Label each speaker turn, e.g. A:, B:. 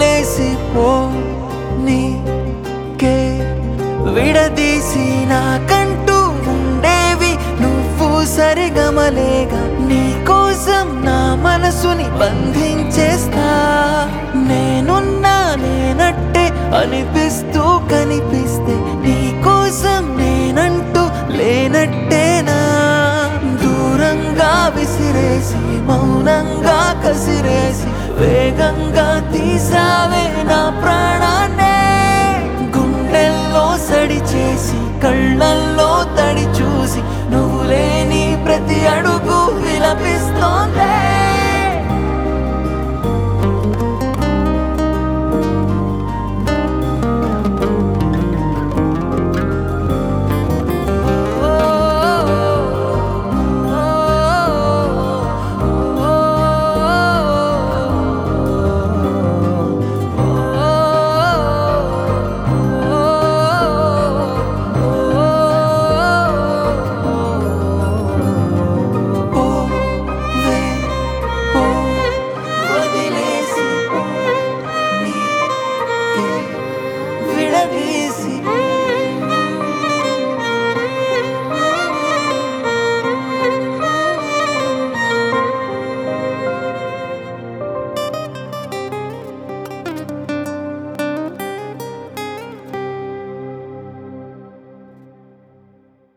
A: వదిలేసి పో నీకే విడదీసి నాకంటూ ఉండేవి నువ్వు సరిగమలేగా నీ కోసం నా మనసుని బంధించేస్తా నేనున్నా నేనట్టే అనిపిస్తూ కనిపిస్తే నీ కోసం నేనంటూ లేనట్టేనా దూరంగా విసిరేసి మౌనంగా కసిరేసి వేగంగా తీసావే